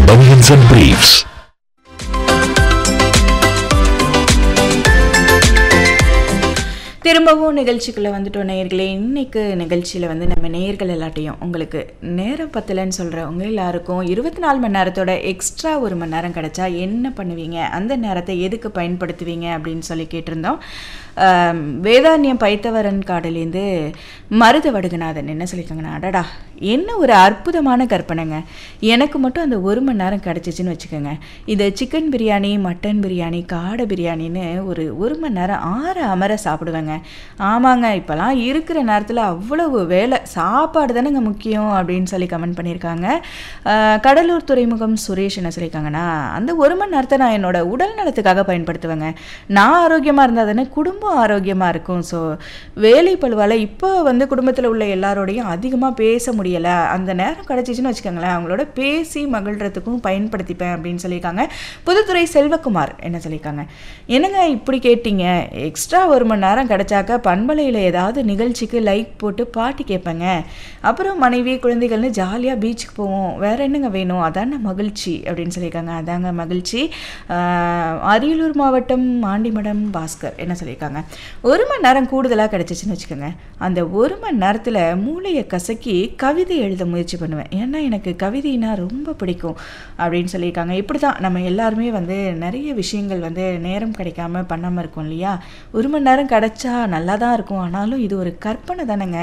Bunions and Briefs. திரும்பவும் நிகழ்ச்சிக்குள்ளே வந்துட்டோம் நேயர்களே இன்னைக்கு நிகழ்ச்சியில் வந்து நம்ம நேயர்கள் எல்லாட்டையும் உங்களுக்கு நேரம் பத்தலைன்னு சொல்கிற உங்க எல்லாருக்கும் இருபத்தி நாலு மணி நேரத்தோட எக்ஸ்ட்ரா ஒரு மணி நேரம் கிடைச்சா என்ன பண்ணுவீங்க அந்த நேரத்தை எதுக்கு பயன்படுத்துவீங்க அப்படின்னு சொல்லி கேட்டிருந்தோம் ஆம், வேதாரண்யம் பைத்தவரன் காடுலேருந்து மருத வடுகநாதன் என்ன சொல்லியிருக்காங்கன்னா அடடா என்ன ஒரு அற்புதமான கற்பனைங்க எனக்கு மட்டும் அந்த ஒரு மணி நேரம் கிடச்சிச்சின்னு வச்சுக்கோங்க இது சிக்கன் பிரியாணி மட்டன் பிரியாணி காடை பிரியாணின்னு ஒரு ஒரு மணி நேரம் ஆற அமர சாப்பிடுவேங்க ஆமாங்க இப்போலாம் இருக்கிற நேரத்தில் அவ்வளவு வேலை சாப்பாடு தானேங்க முக்கியம் அப்படின்னு சொல்லி கமெண்ட் பண்ணியிருக்காங்க ஆஹ், கடலூர் துறைமுகம் சுரேஷ் என்ன சொல்லியிருக்காங்கன்னா அந்த ஒரு மணி நேரத்தை நான் என்னோட உடல் நலத்துக்காக பயன்படுத்துவேங்க நான் ஆரோக்கியமாக இருந்தால் தானே குடும்பம் ஆரோக்கியமாக இருக்கும் ஸோ வேலை பழுவால் இப்போ வந்து குடும்பத்தில் உள்ள எல்லாரோடையும் அதிகமாக பேச முடியலை அந்த நேரம் கிடச்சிச்சின்னு வச்சுக்கோங்களேன் அவங்களோட பேசி மகிழ்றதுக்கும் பயன்படுத்திப்பேன் அப்படின்னு சொல்லியிருக்காங்க புதுத்துறை செல்வகுமார் என்ன சொல்லியிருக்காங்க என்னங்க இப்படி கேட்டீங்க எக்ஸ்ட்ரா ஒரு மணி நேரம் கிடைச்சாக்க பண்பலையில் ஏதாவது நிகழ்ச்சிக்கு லைக் போட்டு பாட்டு கேட்பேங்க அப்புறம் மனைவி குழந்தைகள்னு ஜாலியாக பீச்சுக்கு போவோம் வேற என்னங்க வேணும் அதான மகிழ்ச்சி அப்படின்னு சொல்லியிருக்காங்க அதாங்க மகிழ்ச்சி ஆஹ், அரியலூர் மாவட்டம் ஆண்டிமடம் பாஸ்கர் என்ன சொல்லியிருக்காங்க ஒரு மணி நேரம் கூடுதலாக கிடச்சிச்சின்னு வச்சுக்கோங்க அந்த ஒரு மணி நேரத்தில் மூளையை கசக்கி கவிதை எழுத முயற்சி பண்ணுவேன் ஏன்னா எனக்கு கவிதைனா ரொம்ப பிடிக்கும் அப்படின்னு சொல்லியிருக்காங்க இப்படி தான் நம்ம எல்லாருமே வந்து நிறைய விஷயங்கள் வந்து நேரம் கிடைக்காம பண்ணாமல் இருக்கோம் இல்லையா ஒரு மணி நேரம் கிடைச்சா நல்லா தான் இருக்கும் ஆனாலும் இது ஒரு கற்பனை தானேங்க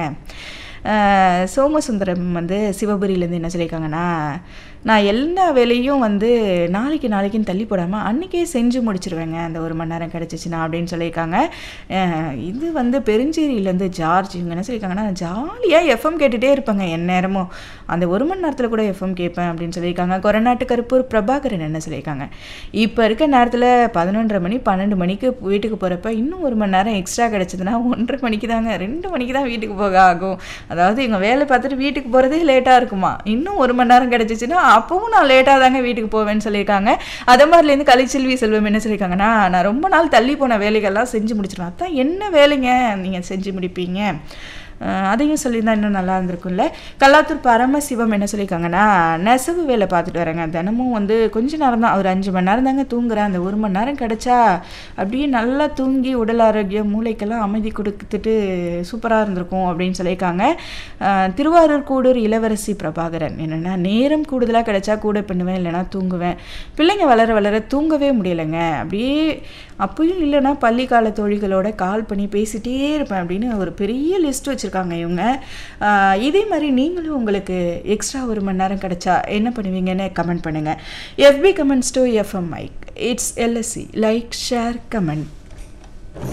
ஆஹ் சோமசுந்தரம் வந்து சிவபுரியிலேருந்து என்ன சொல்லியிருக்காங்கன்னா நான் எல்லா வேலையும் வந்து நாளைக்கு நாளைக்குன்னு தள்ளி போடாமல் அன்றைக்கே செஞ்சு முடிச்சிருவேங்க அந்த ஒரு மணி நேரம் கிடச்சிச்சின்னா அப்படின்னு சொல்லியிருக்காங்க ஆஹ் இது வந்து பெருஞ்சேரியிலேருந்து ஜார்ஜ் இவங்க என்ன சொல்லியிருக்காங்கன்னா ஜாலியாக எஃப்எம் கேட்டுகிட்டே இருப்பாங்க என் நேரமும் அந்த ஒரு மணி நேரத்தில் கூட எஃப்எம் கேட்பேன் அப்படின்னு சொல்லியிருக்காங்க கொரநாட்டு கருப்பூர் பிரபாகரன் என்ன சொல்லியிருக்காங்க இப்போ இருக்க நேரத்தில் பதினொன்றரை மணி பன்னெண்டு மணிக்கு வீட்டுக்கு போகிறப்ப இன்னும் ஒரு மணி நேரம் எக்ஸ்ட்ரா கிடச்சதுன்னா ஒன்றரை மணிக்கு தாங்க ரெண்டு மணிக்கு தான் வீட்டுக்கு போக ஆகும் அதாவது இவங்க வேலை பார்த்துட்டு வீட்டுக்கு போகிறதே லேட்டாக இருக்குமா இன்னும் ஒரு மணி நேரம் கிடச்சிச்சின்னா அப்பவும் நான் லேட்டாக தாங்க வீட்டுக்கு போவேன்னு சொல்லியிருக்காங்க அதே மாதிரிலேருந்து கலைச்செல்வி செல்வம் என்ன சொல்லியிருக்காங்கன்னா நான் ரொம்ப நாள் தள்ளி போன வேலைகள்லாம் செஞ்சு முடிச்சிருவேன் அதான் என்ன வேலைங்க நீங்கள் செஞ்சு முடிப்பீங்க அஹ் அதையும் சொல்லியிருந்தா இன்னும் நல்லா இருந்திருக்கும்ல கல்லாத்தூர் பரமசிவம் என்ன சொல்லியிருக்காங்கன்னா நெசவு வேலை பார்த்துட்டு வரேங்க தினமும் வந்து கொஞ்ச நேரம் தான் ஒரு அஞ்சு மணி நேரம் தாங்க தூங்குறேன் அந்த ஒரு மணி நேரம் கிடைச்சா அப்படியே நல்லா தூங்கி உடல் ஆரோக்கியம் மூளைக்கெல்லாம் அமைதி கொடுத்துட்டு சூப்பராக இருந்திருக்கும் அப்படின்னு சொல்லியிருக்காங்க அஹ் திருவாரூர் கூடூர் இளவரசி பிரபாகரன் என்னென்னா நேரம் கூடுதலாக கிடைச்சா கூட பண்ணுவேன் இல்லைன்னா தூங்குவேன் பிள்ளைங்க வளர வளர தூங்கவே முடியலைங்க அப்படியே அப்பயும் இல்லைன்னா பள்ளி கால தோழிகளோட கால் பண்ணி பேசிட்டே இருப்பேன் அப்படின்னு ஒரு பெரிய லிஸ்ட் வச்சுருக்காங்க இவங்க ஆஹ் இதே மாதிரி நீங்களும் உங்களுக்கு எக்ஸ்ட்ரா ஒரு மணி நேரம் கிடைச்சா என்ன பண்ணுவீங்கன்னு கமெண்ட் பண்ணுங்கள் எஃபி comments to FM mic it's LSC like share comment